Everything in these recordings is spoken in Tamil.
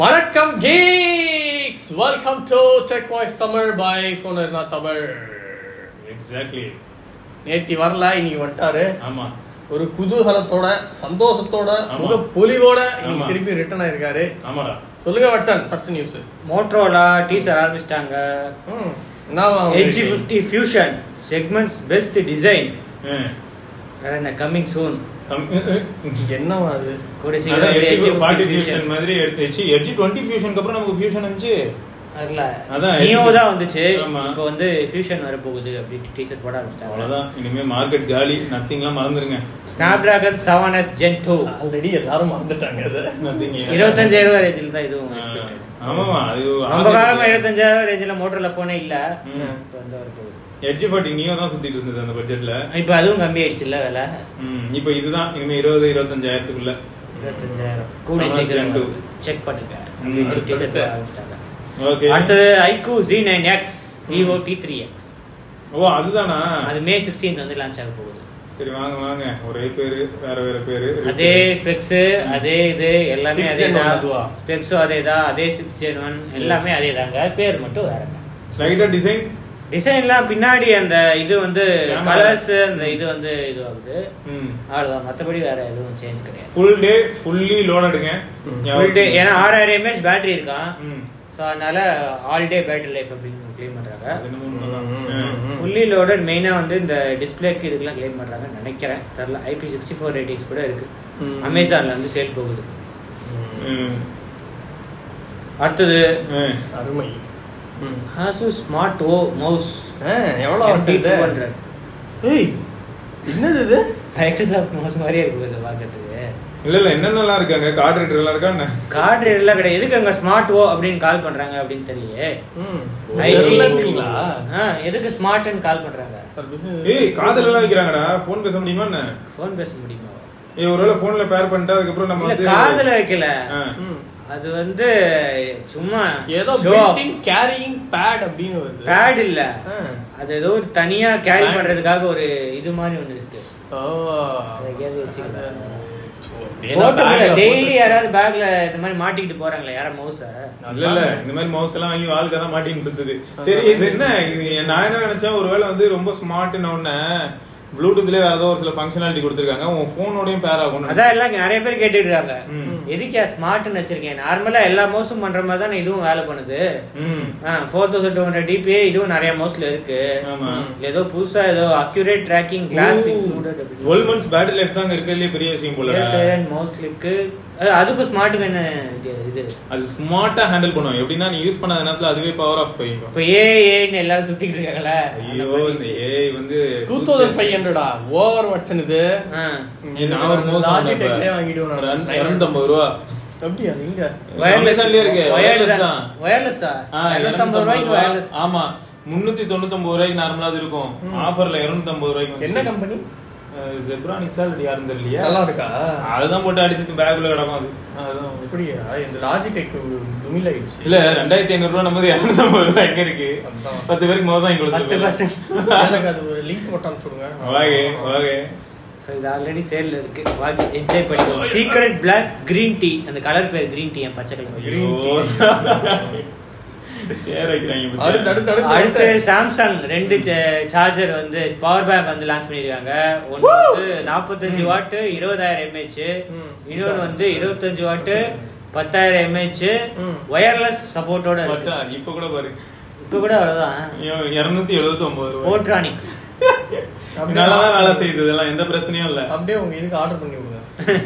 வணக்கம் geeks welcome to tech voice Tamil by ஃபோனர்னா தமிழ் எக்ஸாக்ட்லி நேத்தி வரல இன்னைக்கு வந்துட்டாரு ஆமா ஒரு குதூகலத்தோட சந்தோஷத்தோட ஆமா. முக பொலிவோட இன்னைக்கு ஆமா. திருப்பி ரிட்டர்ன் ஆயிருக்காரு ஆமாடா சொல்லுங்க Watson first news Motorola teaser ஆரம்பிச்சிட்டாங்க என்னவா edge fifty fusion segments best design hmm. வேற என்ன கம்மிங் சூன் கம்- ம், ம். என்னவா அது கூட அதான் சீக்கிரம் Edge edge 40 fifty fusion fusion மாதிரி எடுத்து எட்ஜி டுவெண்ட்டி ஃபியூஷனுக்கு அப்புறம் நமக்கு ஃபியூஷன் இருந்துச்சு அதுல அதான் நியோ Edge- தான் வந்துச்சு ஆமா. இப்போ வந்து ஃபியூஷன் வர போகுது அப்படின்ட்டு டீசர் போட ஆரம்பிச்சிட்டாங்க அவ்வளவுதான் இனிமே மார்க்கெட் காலி நத்திங்லாம் மறந்துருங்க Snapdragon seven S gen two already எல்லாரும் மறந்துட்டாங்க அது நத்திங் இருபத்தஞ்சாயிரம் ரூபாய் ரேஞ்சில் தான் இதுவும் எக்ஸ்பெக்டட் ஆமாமா அது ரொம்ப காலமா இருபத்தஞ்சாயிரம் ரேஞ்சில் மோட்டர்ல போனே இல்ல ம். இப்போ வந்து வர போகுது எட்ஜி ஃபார்ட்டி நியோ தான் சுத்திட்டு இருந்தது அந்த பட்ஜெட்ல இப்போ அதுவும் கம்மி ஆயிடுச்சுல்ல விலை ம், இப்போ இதுதான் இனிமே இருபது இருபத்தஞ்சாயிரத்துக்குள்ள இருபத்தஞ்சாயிரம் கூடி Seven சீக்கிரம் Gen two. செக் பண்ணுங்க ம், அப்படின்னு டீசர் அடுத்து. போட ஆரம்பிச்சிட்டாங்க ஓகே அடுத்தது iQOO Z nine X Vivo T three X ஓ அதுதானா அது மே சிக்ஸ்டீன்த் வந்து லான்ச் ஆக போகுது சரி வாங்க வாங்க ஒரே பேரு வேற வேற பேரு அதே ஸ்பெக்ஸ் அதே இது எல்லாமே Six அதே Gen one தான் அதுவா? ஸ்பெக்ஸும் அதே தான் அதே சிக்ஸ் ஜென் ஒன் எல்லாமே அதே தாங்க பேர் மட்டும் வேறங்க ஸ்லைடா டிசைன் டிசைன்லாம் பின்னாடி அந்த இது வந்து Camera. கலர்ஸ் அந்த இது வந்து இது ஆகுது ம் அவ்வளோதான் மற்றபடி வேற எதுவும் சேஞ்ச் கிடையாது ஃபுல் டே ஃபுல்லி லோடடுங்க ஃபுல் டே ஏன்னா ஆறாயிரம் எம்ஏஹெச் பேட்டரி இருக்கான் ம் ஸோ அதனால ஆல் டே பேட்டரி லைஃப் அப்படின்னு க்ளைம் பண்ணுறாங்க அது என்னமோ உண்மைதான். ம், ம். ம். ஃபுல்லி லோடட் மெயினாக வந்து இந்த டிஸ்பிளேக்கு இதுக்கெல்லாம் க்ளைம் பண்ணுறாங்கன்னு நினைக்கிறேன் தெரில ஐபி சிக்ஸ்டி ஃபோர் ரேட்டிங்ஸ் கூட இருக்கு ம். அமேசானில் வந்து சேல் போகுது ம். அடுத்தது ம். அருமை ம். ஹாசு ஸ்மார்ட் ஓ மவுஸ் ஆ, எவ்வளவு வருஷம் இது? டூ ஹண்ட்ரட் ஏய் என்னது இது மைக்ரோசாஃப்ட் மவுஸ் மாதிரியே இருக்கு இது பார்க்கறதுக்கு இல்ல இல்ல என்னென்னலாம் இருக்காங்க கார்ட் ரீடர் எல்லாம் இருக்கா என்ன கார்டு ரேட்லாம் கிடையாது எதுக்கு அங்கே ஸ்மார்ட் ஓ அப்படின்னு கால் பண்ணுறாங்க அப்படின்னு தெரியலையே ம். IG. இதெல்லாம் இருக்கீங்களா? ஆ எதுக்கு ஸ்மார்ட்னு கால் பண்ணுறாங்க For business- ஏய் காதல் எல்லாம் வைக்கிறாங்கடா போன் பேச முடியுமா என்ன ஃபோன் பேச முடியுமா ஏய் ஒருவேளை போன்ல பேர் பண்ணிட்டு அதுக்கப்புறம் நம்ம இல்ல வந்து காதுல வைக்கல ஆ. ம். அது வந்து சும்மா ஏதோ show off. built-in carrying pad அப்படின்னு வருது பேட் இல்ல ஆ. அது ஏதோ ஒரு தனியா கேரி Pad. பண்றதுக்காக ஒரு இது மாதிரி ஒண்ணு இருக்கு ஓ. அதை எங்கேயாவது வச்சுக்கலாம். அது- சோ, அப்படியே நான் போட்டு bag ல டெய்லி போட்டு- யாராவது பேக்ல இந்த மாதிரி மாட்டிக்கிட்டு போறாங்களே யாரா மவுஸ இல்ல இல்ல இந்த மாதிரி மவுஸ் எல்லாம் வாங்கி வாழ்க்கை தான் மாட்டின்னு சுத்துது சரி இது என்ன இது நான் என்ன நினைச்சேன் ஒருவேளை வந்து ரொம்ப ஸ்மார்ட்னு ஒண்ணு ப்ளூடூத்லயே வேற ஏதோ ஒரு சில ஃபங்க்ஷனாலிட்டி கொடுத்துருக்காங்க உன் போனோடயும் பேர் ஆகும் அதான் எல்லாம் நிறைய பேர் கேட்டுட்டு இருக்காங்க ம். எதுக்கே ஸ்மார்ட்னு வச்சிருக்கேன் நார்மலா எல்லா மவுஸும் பண்ற மாதிரி தானே இதுவும் வேலை பண்ணுது hmm four thousand two hundred DPI இதுவும் நிறைய மவுஸ்ல இருக்கு ஆமா ஏதோ புதுசா ஏதோ accurate tracking class Ooh. Included twelve months battery life தான் இருக்கிறதுலே பெரிய விஷயம் போல மவுஸ் கிளிக்கு அதுக்கும் ஸ்மார்ட்டுக்கு என்ன இது இது அது ஸ்மார்ட்டா ஹேண்டில் பண்ணுவோம் எப்படின்னா நீ யூஸ் பண்ணாத நேரத்துல அதுவே பவர் ஆஃப் போயிடும் இப்போ ஏ ஏன்னு எல்லாரும் சுத்திட்டு இருக்காங்களே ஐயோ இந்த ஏஐ வந்து 2500 டா. over watson இது. ஆ. ஏய், நான் ஒரு mouse Logitech வாங்கினேன் லயே வாங்கிடுவேன் ஒரு நான். இருநூத்தம்பது ரூபா அப்படியா, எங்க? Amazonலயே இருக்கு Wireless wireless தான். தான். Wireless ஆ? ஆ, 250 ரூபாய்க்கு ரூபா. wireless. ஆமா முன்னூத்தி தொண்ணூத்தொன்பது ரூபாய்க்கு நார்மலா அது இருக்கும் ஆஃபர்ல இருநூத்தம்பது ரூபாய்க்கு என்ன கம்பெனி ஜெப்ரானிக்ஸா இல்ல யாரும் தெரியலையா நல்லா இருக்கா அதுதான் போட்டு அடிச்சுட்டு பேக்ல கிடக்கும் அது அதுதான் அப்படியா இந்த லாஜிடெக் துமில் ஆயிடுச்சு இல்ல ரெண்டாயிரத்தி ஐநூறு ரூபா நம்ம இரநூத்தம்பது ரூபாய் எங்க இருக்கு அதான். பத்து பேருக்கு மோசம் வாங்கி பத்து கொடுத்துருக்கோம் பர்சன்ட் எனக்கு அது ஒரு லிங்க் மட்டும் அனுப்பிச்சுடுங்க வாங்க வாங்க ஸோ இது ஆல்ரெடி சேல்ல இருக்கு வாங்கி என்ஜாய் பண்ணிக்கோ சீக்ரெட் பிளாக் கிரீன் டீ அந்த கலர் பேர் கிரீன் டீ என் பச்சை கலர் Green ஐயோ. tea. பேர் வைக்கிறாங்க பாத்தியா? அடுத்து அடுத்து அடுத்து அடுத்து அடுத்து சாம்சங் ரெண்டு சார்ஜர் வந்து பவர் பேங்க் வந்து லான்ச் பண்ணிருக்காங்க ஒன்னு வந்து நாற்பத்தஞ்சு வாட்டு இருபதாயிரம் எம்ஏஹெச் ம். இன்னொன்னு வந்து இருபத்தஞ்சு வாட்டு பத்தாயிரம் எம்ஏஹெச் ம். ஒயர்லெஸ் சப்போர்ட்டோட இருக்கு மச்சான், இப்ப கூட பாரு இப்போ கூட அவ்வளவுதான் இருநூத்தி எழுபத்தி ஒன்பது ரூபாய் போட்ரானிக்ஸ் நல்லாதான் வேலை செய்யுது இதெல்லாம் எந்த பிரச்சனையும் இல்ல அப்படியே உங்க இதுக்கு ஆர்டர் பண்ணி விடுங்க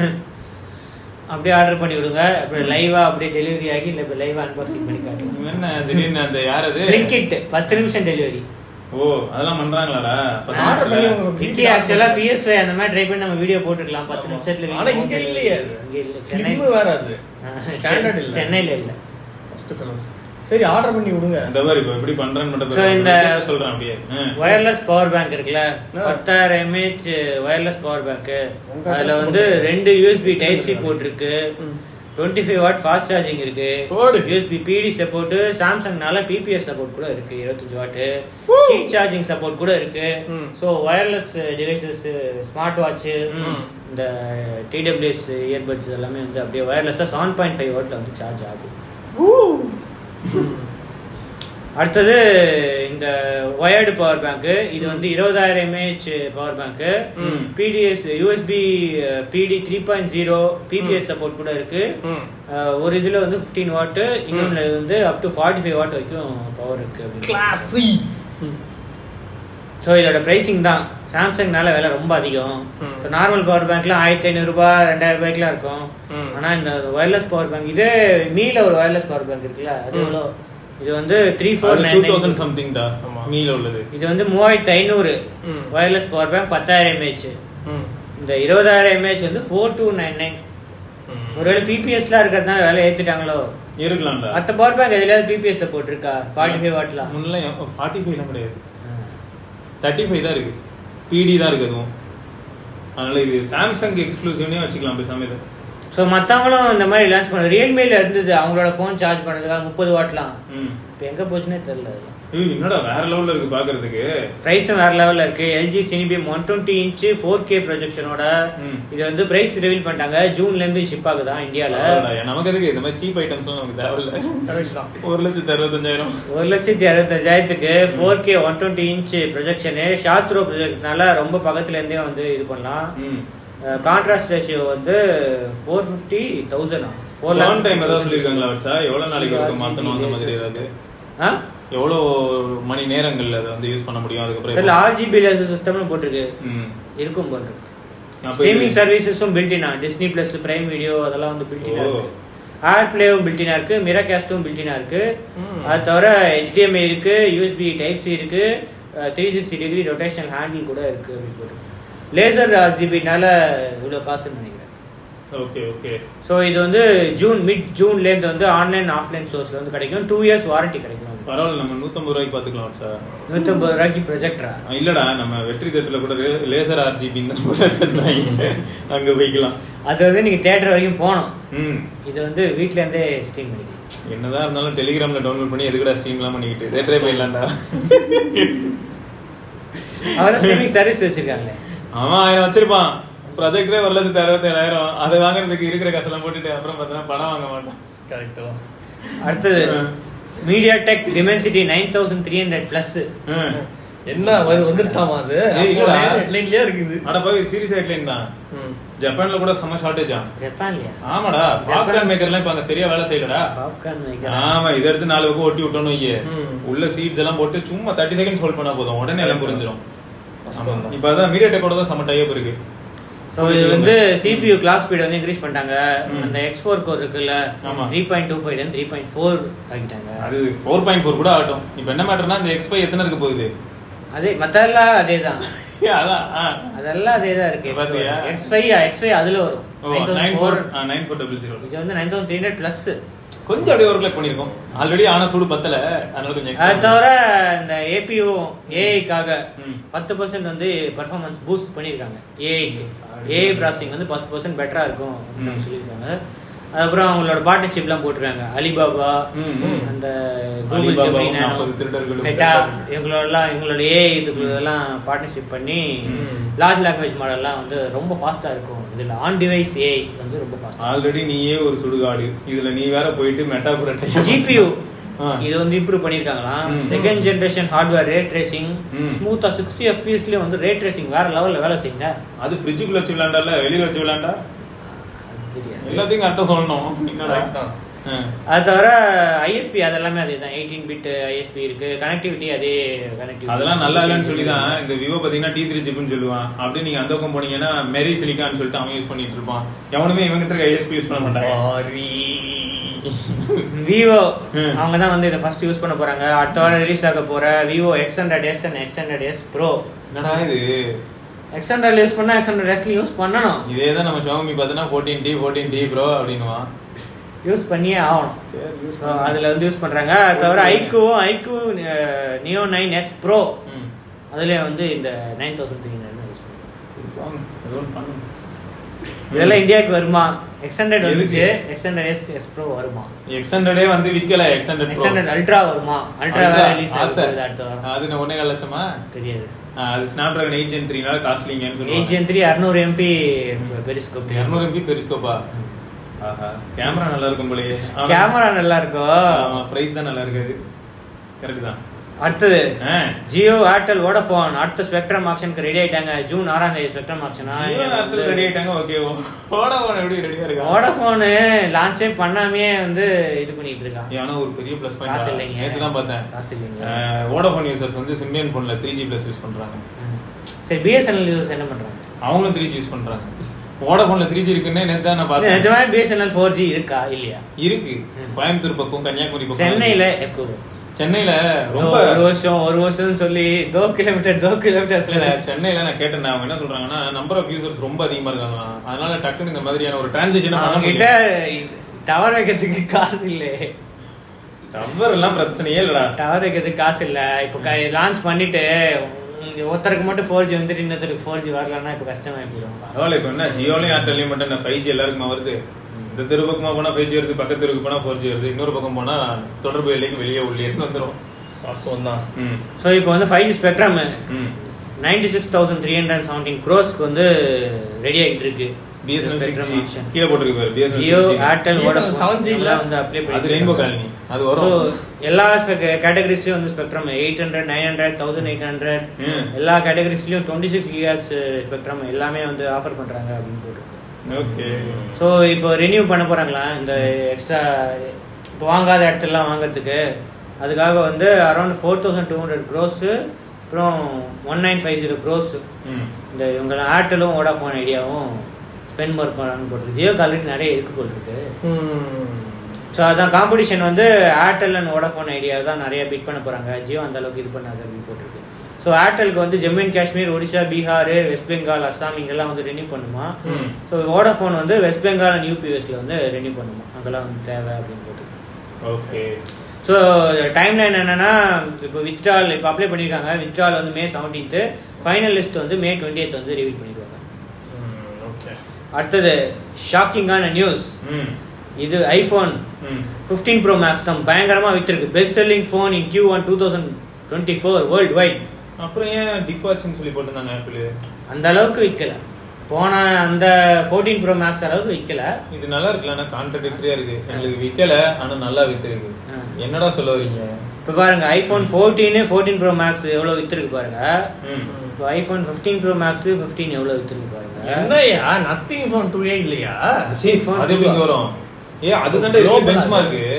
அப்படியே ஆர்டர் பண்ணி விடுங்க அப்புறம் லைவா அப்படியே டெலிவரி ஆகி இல்ல இப்போ லைவா அன்பாக்சிங் பண்ணி காட்டலாம் இவன் என்ன திடீர்னு அந்த யார் அது பிளிங்கிட் பத்து நிமிஷம் டெலிவரி ஓ அதெல்லாம் பண்றாங்களாடா பத்து ஆர்டர் பண்ணி நிமிஷத்துல? உங்க விக்கி ஆக்சுவலா பிஎஸ்ஐ அந்த மாதிரி ட்ரை பண்ணி நம்ம வீடியோ போட்டுக்கலாம் பத்து நிமிஷத்துல ஆனா இங்க இல்லையே அது இங்க இல்ல சென்னை ஸ்லிம் வேற அது ஆ, ஸ்டாண்டர்ட் இல்ல சென்னையில இல்ல ஃபர்ஸ்ட் ஃபெலோஸ் சரி ஆர்டர் பண்ணி விடுங்க இந்த மாதிரி இப்ப எப்படி பண்றேன்னு மட்டும் So, இந்த- பேர் சொல்றேன் அப்படியே ஆ. ஒயர்லெஸ் பவர் பேங்க் இருக்குல்ல ஆ. பத்தாயிரம் எம்ஏஹெச் ஒயர்லெஸ் பவர் பேங்க் உங்க அதுல address வந்து போடுங்க. ரெண்டு யூஎஸ்பி டைப் சி போட்டிருக்கு hmm. Twenty five watt fast charging இருக்கு போடு. யூஎஸ்பி பிடி சப்போர்ட் சாம்சங்னால பிபிஎஸ் சப்போர்ட் கூட இருக்கு இருபத்தஞ்சு வாட்டு கீ சார்ஜிங் சப்போர்ட் கூட இருக்கு hmm. So wireless devices smart watch hmm. இந்த டிடபிள்யூஎஸ் இயர்பட்ஸ் எல்லாமே வந்து அப்படியே ஒயர்லெஸ்ஸாக செவன் பாயிண்ட் ஃபைவ் வாட்ல வந்து சார்ஜ் ஆகும் அடுத்தது இந்த ஒயர்டு பவர் பேங்க் இது வந்து இருபதாயிரம் mAh power bank hmm. PDS USB PD three point zero PPS support கூட இருக்கு ம். அஹ், ஒரு இதுல வந்து 15 வாட்டு இன்னொன்று வந்து up to forty five watt வரைக்கும் பவர் இருக்கு அப்படின்னு கிளாஸி ஸோ இதோட பிரைசிங் தான் சாம்சங்னால விலை ரொம்ப அதிகம் ம். ஸோ நார்மல் பவர் பேங்க்லாம் ஆயிரத்தி ஐநூறுரூபா ரெண்டாயிரம் ரூபாய்க்குலாம் இருக்கும் ம். ஆனால் இந்த ஒயர்லெஸ் பவர் பேங்க் இதே மீல ஒரு ஒயர்லெஸ் பவர் பேங்க் இருக்குல்ல அது ம். எவ்வளோ இது வந்து த்ரீ ஃபோர் அது டூ நைன் தௌசண்ட் சம்திங் டா ஆமா. மீல உள்ளது இது வந்து மூவாயிரத்தி ஐநூறு ம். ஒயர்லெஸ் பவர் பேங்க் பத்தாயிரம் எம்ஏஹெச் ம். இந்த இருபதாயிரம் எம்ஏஹெச் வந்து four two nine nine hmm. ஒருவேளை பிபிஎஸ்லாம் இருக்கிறதுனால விலை ஏற்றிட்டாங்களோ இருக்கலாம்டா மற்ற பவர் பேங்க் எதுலையாவது பிபிஎஸ் போட்டிருக்கா ஃபார்ட்டி ஃபைவ் வாட்லாம் முன்னெல்லாம் ஃபார்ட்டி ஃபைவ்லாம் கிடையாது தேர்ட்டி ஃபைவ் தான் இருக்கு பிடி தான் இருக்கு அதுவும் அதனால இது சாம்சங் எக்ஸ்க்ளூசிவ்னே வச்சுக்கலாம் பேசாம இது ஸோ மற்றவங்களும் இந்த மாதிரி லான்ச் பண்ண ரியல்மியில் இருந்தது அவங்களோட ஃபோன் சார்ஜ் பண்ணுறதுக்காக முப்பது வாட்லாம் ம் இப்போ எங்கே போச்சுன்னே தெரியல அதெல்லாம் ஏய், என்னடா வேற லெவல்ல இருக்கு பாக்குறதுக்கு ப்ரைஸும் வேற லெவலில் இருக்கு LG CineBeam one twenty inch four K ப்ரொஜெக்ஷனோட ம். இது வந்து பிரைஸ் ரிவீல் பண்ணிட்டாங்க ஜூன்லேருந்து ஷிப் ஆகுதான் இந்தியாவில் அவ்வளவுடா, நமக்கு எதுக்கு இந்த மாதிரி சீப் ஐட்டம்ஸ்லாம் நமக்கு தேவையில்ல கரெக்ட் தான். ஒரு லட்சத்தி அறுபத்தஞ்சாயிரம் ஒரு லட்சத்தி அறுபத்தஞ்சாயிரத்துக்கு four K one twenty inch projection short throw ப்ரொஜெக்ட்னால ரொம்ப பக்கத்துல இருந்தே வந்து இது பண்ணலாம் ம் கான்ட்ராஸ்ட் ரேஷியோ வந்து ஃபோர் ஃபிஃப்டி தௌசண்டா ஃபோர் லாங் டைம் ஏதாவது சொல்லியிருக்காங்களா வச்சா எவ்வளவு நாளைக்கு ஒருக்க மாத்தணும் அந்த மாதிரி ஏதாவது ஆ எவ்வளவு மணி நேரங்கள்ல அதை வந்து யூஸ் பண்ண முடியும் தெரியல அதுக்கப்புறம் ஆர்ஜிபி லேசர் சிஸ்டம்னு போட்டிருக்கு ம் இருக்கும் போல் இருக்கு அப்ப ஸ்ட்ரீமிங் இது- சர்வீசஸும் பில்டினா டிஸ்னி பிளஸ் பிரைம் வீடியோ அதெல்லாம் வந்து பில்டினா ஓ. இருக்கு ஏர் பிளேவும் பில்டினா இருக்கு மிராகாஸ்டும் பில்டினா இருக்கு ம். அது தவிர HDMI இருக்கு யூஎஸ்பி டைப் சி இருக்கு three sixty degree rotational handle கூட இருக்கு அப்படின்னு போட்டு லேசர் ஆர்ஜிபினால இவ்வளோ காசுன்னு நினைக்கிறேன் ஓகே ஓகே ஸோ இது வந்து ஜூன் மிட் ஜூன்லேருந்து வந்து ஆன்லைன் ஆஃப்லைன் சோர்ஸ்ல வந்து கிடைக்கும் டூ இயர்ஸ் வாரண்டி கிடைக்கும் பரவாயில்ல நம்ம நூத்தம்பது ரூபாய்க்கு பாத்துக்கலாம் சார் நூற்றம்பது ரூபாய்க்கு ப்ரொஜெக்டரா இல்லடா நம்ம வெற்றி தேட்டர்ல கூட லேசர் ஆர்ஜிபி போட்டு வச்சிருந்தாங்க அங்க போய்க்கலாம் அது வந்து நீங்க தேட்டர் வரைக்கும் போகணும் ம் இது வந்து வீட்ல இருந்தே ஸ்ட்ரீம் பண்ணிக்கலாம் என்னதான் இருந்தாலும் டெலிகிராம்ல டவுன்லோட் பண்ணி எதுக்குடா ஸ்ட்ரீம்லாம் பண்ணிக்கிட்டு தேட்டரே போயிடலாம்டா அவதான் ஸ்ட்ரீமிங் சர்வீஸ் வச்சிருக்காங்களே அவன் ஆயிரம் வச்சிருப்பான் ப்ரொஜெக்டரே ஒரு லட்சத்து அறுபத்தி ஏழாயிரம் அதை வாங்குறதுக்கு இருக்கிற காசெல்லாம் போட்டுட்டு அப்புறம் பார்த்தா படம் வாங்க மாட்டான் கரெக்ட் தான். அடுத்தது MediaTek Dimensity nine thousand three hundred plus hmm. என்ன வந்து வந்துருச்சாமா அது ஏய், இல்லடா. ஹெட்லைன்லயே இருக்குது அட போய் சீரியஸ் ஹெட்லைன் தான் ம். ஜப்பான்ல கூட செம்ம ஷார்டேஜா ஜப்பான்லயா ஆமாடா பாப்கார்ன் மேக்கர்லாம் இப்ப அங்க சரியா வேலை செய்யலடா பாப்கார்ன் ஆமா இதை எடுத்து நாலு பக்கம் ஒட்டி விட்டோம்னு வையே ம். உள்ள சீட்ஸ் எல்லாம் போட்டு சும்மா தேர்ட்டி செகண்ட்ஸ் ஹோல்ட் பண்ணா போதும் உடனே எல்லாம் புரிஞ்சிடும் கஷ்டம் தான். இப்ப அதான் மீடியா டெக்கோட தான் செம்ம டைப் இருக்கு ஸோ இது வந்து சிபியூ கிளாக் ஸ்பீட் வந்து இன்க்ரீஸ் பண்ணிட்டாங்க ம். அந்த எக்ஸ் ஃபோர் கோர் இருக்குல்ல ஆமா. Three point two five three point four ஆகிட்டாங்க அது ஃபோர் பாயிண்ட் ஃபோர் கூட ஆகட்டும் இப்ப என்ன மேட்டர்னா இந்த எக்ஸ் ஃபைவ் எத்தனை இருக்க போகுது அதே மத்தெல்லாம் அதே தான் ஏ, அதான் ஆ. அதெல்லாம் அதே தான் இருக்கு பாத்தியா? எக்ஸ் ஃபைவ் எக்ஸ் ஃபைவ் அதுல வரும் oh, nine thousand 94 four ah, 9400. இது வந்து nine thousand three hundred plus கொஞ்சம் அப்படியே ஒரு கிளிக் பண்ணிருக்கோம் ஆல்ரெடி ஆன சூடு பத்தல அதனால கொஞ்சம் extra அது தவிர இந்த ஏபிஓ ஏஐக்காக ம். பத்து பர்சன்ட் வந்து பர்ஃபார்மன்ஸ் பூஸ்ட் பண்ணியிருக்காங்க ஏஐக்கு ஏஐ ப்ராசஸிங் வந்து பத்து பர்சன்ட் பெட்டரா இருக்கும் அப்படின்னு ம். சொல்லியிருக்காங்க அதுக்கப்புறம் அவங்களோட பார்ட்னர்ஷிப்லாம் போட்டிருக்காங்க அலிபாபா ம், ம். அந்த கூகுள் அலிபாபா, ஜெமினி நானோ நாற்பது திருடர்களும் மெட்டா இவங்களோடலாம் இவங்களோட ஏஐ இதுக்குள்ளதெல்லாம் பார்ட்னர்ஷிப் பண்ணி ம். லார்ஜ் லாங்குவேஜ் மாடல்லாம் வந்து ரொம்ப ஃபாஸ்டா இருக்கும் இதுல ஆன் டிவைஸ் ஏஐ வந்து ரொம்ப ஃபாஸ்டா ஆல்ரெடி நீயே ஒரு சுடுகாடு இதுல நீ வேற போயிட்டு மெட்டா ஜிபியூ ஆ. இது வந்து இம்ப்ரூவ் பண்ணிருக்காங்களாம் hmm. Second generation hardware ray tracing hmm. ஸ்மூத்தா சிக்ஸ்டி எஃபிஎஸ்லயே வந்து ரே ட்ரேசிங் வேற லெவல்ல வேலை செய்யுங்க அது ஃப்ரிட்ஜுக்குள்ள வச்சு விளையாண்டா வெளியில வச்சு விளையாண்டா எல்லாத்தையும் கரெக்டா சொல்லணும் என்னடா Correct தான். ஆ. அது தவிர ஐஎஸ்பி அதெல்லாமே அதே தான் எயிட்டீன் பிட் ஐஎஸ்பி இருக்கு கனெக்டிவிட்டி அதே கனெக்டிவிட்டி அதெல்லாம் நல்லா இல்லைன்னு சொல்லி தான் இந்த விவோ பாத்தீங்கன்னா டி த்ரீ சிப்னு சொல்லுவான் அப்படியே நீங்க அந்த பக்கம் போனீங்கன்னா மெரி சிலிக்கான்னு சொல்லிட்டு அவன் யூஸ் பண்ணிட்டு இருப்பான் எவனுமே இவங்கிட்ட ஐஎஸ்பி யூஸ் பண்ண மாட்டாங்க மாறி. விவோ ம். அவங்க தான் வந்து இதை ஃபர்ஸ்ட் யூஸ் பண்ண போறாங்க அடுத்த வாரம் ரிலீஸ் ஆக போற Vivo X hundred S and X hundred S pro என்னடா இது எக்ஸ் ஹண்ட்ரட் யூஸ் பண்ணா எக்ஸ் ஹண்ட்ரட் எஸ்ல யூஸ் பண்ணணும் இதே தான் நம்ம ஷோமி பார்த்தோன்னா fourteen T fourteen T pro அப்படின்னுவான் யூஸ் பண்ணியே ஆகணும் சரி யூஸ் ஸோ அதில் வந்து யூஸ் பண்ணுறாங்க அது தவிர ஐக்கூவும் iQOO Neo nine S pro hmm அதுலேயே வந்து இந்த nine thousand three hundred use பண்ணுறாங்க வாங்க, ஏதோ ஒன்று பண்ணுங்க இதெல்லாம் இந்தியாவுக்கு வருமா எக்ஸ் ஹண்ட்ரட் வந்துச்சு எதுக்கு? X hundred S S pro வருமா எக்ஸ் ஹண்ட்ரடே வந்து விற்கல X hundred X hundred ultra வருமா அல்ட்ரா வேற ரிலீஸ் ஆகுது அடுத்த வாரம் அது என்ன ஒன்னே கால் லட்சமா தெரியாது ஆ, அது ஸ்னாப் டிராகன் எயிட் ஜென் த்ரீனால காஸ்ட்லிங்கன்னு சொல்லுவாங்க ஏஜிஎன் த்ரீ அறுநூறு எம்பி பெரிஸ்கோப் இரநூறு எம்பி பெரிஸ்கோப்பா ஆஹா கேமரா நல்லா இருக்கும் போலயே கேமரா நல்லா இருக்கும் பிரைஸ் தான் நல்லா இருக்காது கரெக்ட் தான் அடுத்தது ஆ. ஜியோ ஏர்டெல் வோடஃபோன் அடுத்த ஸ்பெக்ட்ரம் ஆக்ஷனுக்கு ரெடி ஆயிட்டாங்க ஜூன் ஆறாம் தேதி ஸ்பெக்ட்ரம் ஆக்ஷனா ஜியோ ஏர்டெல் ரெடி ஆயிட்டாங்க ஓகே வோடாஃபோன் எப்படி ரெடியா இருக்கா வோடஃபோனு லான்ச்சே பண்ணாமே வந்து இது பண்ணிட்டு இருக்கான் ஆனா ஒரு பெரிய ப்ளஸ் காசு பாயிண்ட் இல்லைங்க. நேத்து தான் பார்த்தேன் காசு இல்லைங்க. வோடாஃபோன் யூசர்ஸ் வந்து சிம்பியன் போன்ல த்ரீ ஜி பிளஸ் யூஸ் பண்றாங்க ம். சரி பிஎஸ்என்எல் யூஸ் என்ன பண்றாங்க அவங்களும் த்ரீ ஜி யூஸ் பண்றாங்க வோடாஃபோன்ல த்ரீ ஜி இருக்குன்னு நேத்து தான் நான் பார்த்தேன் நிஜமா பிஎஸ்என்எல் ஃபோர் ஜி இருக்கா இல்லையா இருக்கு கோயம்புத்தூர் பக்கம் கன்னியாகுமரி பக்கம் சென்னையில எப்போ சென்னையில தோ ரொம்ப ஒரு வருஷம் ஒரு வருஷம் சொல்லி தோ கிலோமீட்டர் தோ இல்ல, கிலோமீட்டர் இல்ல, சென்னையில நான் கேட்டேன் அவங்க என்ன சொல்றாங்கன்னா நம்பர் ஆஃப் யூசர்ஸ் ரொம்ப அதிகமா இருக்காங்களாம் அதனால டக்குன்னு இந்த மாதிரியான ஒரு டிரான்சிஷன் அவங்க கிட்ட டவர் வைக்கிறதுக்கு காசு இல்லை டவர் எல்லாம் பிரச்சனையே இல்லடா டவர் வைக்கிறதுக்கு காசு இல்ல இப்போ லான்ச் பண்ணிட்டு உங்க ஒருத்தருக்கு மட்டும் ஃபோர் ஜி வந்துட்டு இன்னொருத்தருக்கு ஃபோர் ஜி வரலன்னா இப்போ கஷ்டமாயி போயிடும் பரவாயில்ல இப்ப என்ன ஜியோலயும் ஏர்டெல்லையும் மட்டும் என்ன ஃபைவ் ஜி எல்லாருக்குமா வருது இந்த தெரு பக்கமா போனா ஃபைவ் ஜி வருது பக்கத்து தெருவுக்கு போனா ஃபோர் ஜி வருது இன்னொரு பக்கம் போனா தொடர்பு இல்லைக்கு வெளியே உள்ளே வந்துரும் வாஸ்தவம் தான் ம் ஸோ இப்போ வந்து five G spectrum hmm ninety six thousand three hundred seventeen க்ரோஸ்க்கு வந்து ரெடி ஆகிட்டு இருக்கு பிஎஸ்என்எல் ஸ்பெக்ட்ரம் சிக்ஸ் ஆப்ஷன் கீழே போட்டுருக்கு பாரு Jio BSNL Airtel BSNL Vodafone 7G ல எல்லாம் வந்து அப்ளை அது ரெயின்போ காலனி அது ஸோ வரும் எல்லா கேட்டகரிஸ்லயும் வந்து spectrum eight hundred nine hundred thousand eight hundred hmm. எல்லா கேட்டகரிஸ்லயும் டுவெண்ட்டி சிக்ஸ் கிகாட்ஸ் ஸ்பெக்ட்ரம் எல்லாமே வந்து ஆஃபர் பண்றாங்க அப்படின்னு போட்டுருக்கு ஓகே ஸோ இப்போ ரினியூ பண்ண போறாங்களா இந்த எக்ஸ்ட்ரா இப்போ வாங்காத இடத்துலலாம் வாங்குறதுக்கு அதுக்காக வந்து around four thousand two hundred crores அப்புறம் one nine five zero crores hmm இந்த இவங்க ஏர்டெலும் வோடாஃபோன் ஐடியாவும் ஸ்பெண்ட் ஒர்க் பண்ணான்னு போட்டிருக்கு ஜியோக்கு ஆல்ரெடி நிறைய இருக்கு போட்டிருக்கு ஸோ அதான் காம்படிஷன் வந்து ஏர்டெல் அண்ட் வோடாஃபோன் ஐடியா தான் நிறைய பிட் பண்ண போறாங்க ஜியோ அந்த அளவுக்கு இது பண்ணாது அப்படின்னு போட்டிருக்கு ஸோ ஏர்டெலுக்கு வந்து ஜம்மு அண்ட் காஷ்மீர் ஒடிஷா பீகார் வெஸ்ட் பெங்கால் அஸ்ஸாம் இங்கெல்லாம் வந்து ரெனியூ பண்ணுமா ம். ஸோ வோடாஃபோன் வந்து வெஸ்ட் பெங்கால் அண்ட் யூபிஎஸ்ல வந்து ரெனியூ பண்ணுமா அங்கெல்லாம் வந்து தேவை அப்படின்னு போட்டிருக்கு ஓகே ஸோ டைம் லைன் என்னன்னா இப்போ வித்ட்ரால் இப்போ அப்ளை பண்ணியிருக்காங்க வித்ட்ரால் வந்து மே செவன்டீன்த்து ஃபைனல் லிஸ்ட் வந்து மே டுவெண்ட்டி வந்து ரிவீல் பண்ணிடுவாங்க ஓகே அடுத்தது ஷாக்கிங்கான நியூஸ் ம் இது ஐஃபோன் ம் ஃபிஃப்டீன் ப்ரோ மேக்ஸ் தான் பயங்கரமா வித்திருக்கு best selling phone in Q one two thousand twenty four worldwide அப்புறம் ஏன் டிபாட்ச்னு சொல்லி போட்டிருந்தாங்க ஆப்பிள் அந்த அளவுக்கு விற்கல போன அந்த ஃபோர்டீன் ப்ரோ மேக்ஸ் அளவுக்கு விற்கல இது நல்லா இருக்குல்ல ஆனா கான்ட்ரடிக்டரியா இருக்கு எங்களுக்கு விக்கல ஆனா நல்லா வித்திருக்கு ஆ. என்னடா சொல்ல வரீங்க இப்போ பாருங்க iPhone fourteen fourteen pro max எவ்வளோ வித்திருக்கு பாருங்க ம். இப்போ iPhone fifteen pro max fifteen எவ்வளோ வித்திருக்கு பாருங்க என்னய்யா நத்திங் ஃபோன் டூ ஏ இல்லையா சீ, phone அது எப்படி two-ஆ? இங்க வரும் ஏ அதுதான்டா Global பெஞ்ச் மார்க் அது.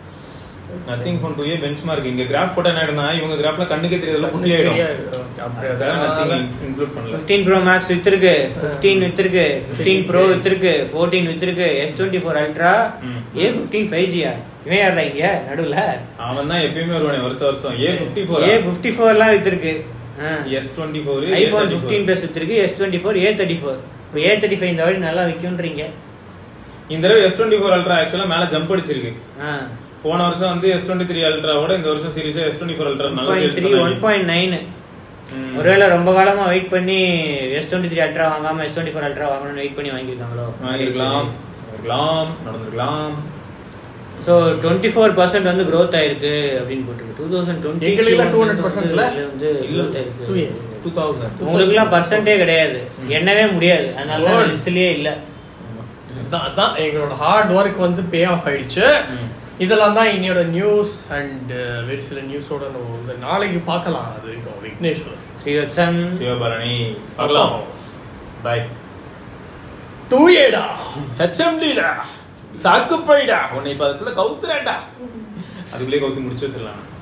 Nothing Phone two A benchmark இங்க கிராஃப் போட்டா என்ன ஆயிடும்னா இவங்க கிராஃப்ல கண்ணுக்கே தெரியல குட்டி ஆயிடும் தெரியாது. Okay, அப்படி அதனால- இன்க்ளூட் பண்ணல ஃபிஃப்டீன் ப்ரோ மேக்ஸ் வித்திருக்கு ஃபிஃப்டீன் வித்திருக்கு ஃபிஃப்டீன் ப்ரோ வித்திருக்கு ஃபோர்டீன் வித்திருக்கு S twenty four ultra hmm. A fifteen five ஜியா இவன் யாரா இங்க நடுவில் அவன் தான் எப்பயுமே வருவானே வருஷம் வருஷம் A fifty four A fifty ஃபோர்லாம் வித்திருக்கு S twenty four iPhone fifteen plus வித்திருக்கு S twenty four A thirty four இப்போ ஏ தேர்ட்டி ஃபைவ் இந்த வாட்டி நல்லா விற்கும்ன்றீங்க இந்த தடவை எஸ் டுவெண்ட்டி ஃபோர் அல்ட்ரா ஆக்சுவலா மேல ஜம்ப் அடிச்சிருக்கு ஆ போன வருஷம் வந்து எஸ் டுவெண்ட்டி த்ரீ அல்ட்ராவோட இந்த வருஷம் series S twenty four ultra நல்லா point three one point nine hmm. ஒருவேளை ரொம்ப காலமா வெயிட் பண்ணி எஸ் டுவெண்ட்டி த்ரீ அல்ட்ரா வாங்காம எஸ் டுவெண்ட்டி ஃபோர் அல்ட்ரா வாங்கணும்னு வெயிட் பண்ணி வாங்கியிருக்காங்களோ வாங்கிருக்கலாம் இருக்கலாம் நடந்திருக்கலாம் ஸோ டுவெண்ட்டி ஃபோர் பர்சன்ட் வந்து growth ஆயிருக்கு அப்படின்னு போட்டிருக்கு டூ தௌசண்ட் டுவெண்ட்டி எங்களுக்குலாம் 200% ல? வந்து growth ஆயிருக்கு டூ தௌசண்ட் உங்களுக்குலாம் பர்சன்டே கிடையாது எண்ணவே முடியாது அதனால Lord. லிஸ்ட்லயே இல்ல அதான் அதான் எங்களோட ஹார்ட் ஒர்க் வந்து பே ஆஃப் ஆயிடுச்சு ம். இதெல்லாம் தான் இன்னையோட நியூஸ் அண்ட் வேறு சில நியூஸோட நம்ம வந்து நாளைக்கு பார்க்கலாம் அது வரைக்கும் விக்னேஸ்வர் ஸ்ரீவத்சன் சிவபரணி பார்க்கலாம் பாய் டூ ஏடா ஹெச்எம்டிடா சாக்கு போயிடா உன்னை இப்ப அதுக்குள்ள கவுத்துறேன்டா அதுக்குள்ளே கவுத்து முடிச்சு வச்சிடலாம்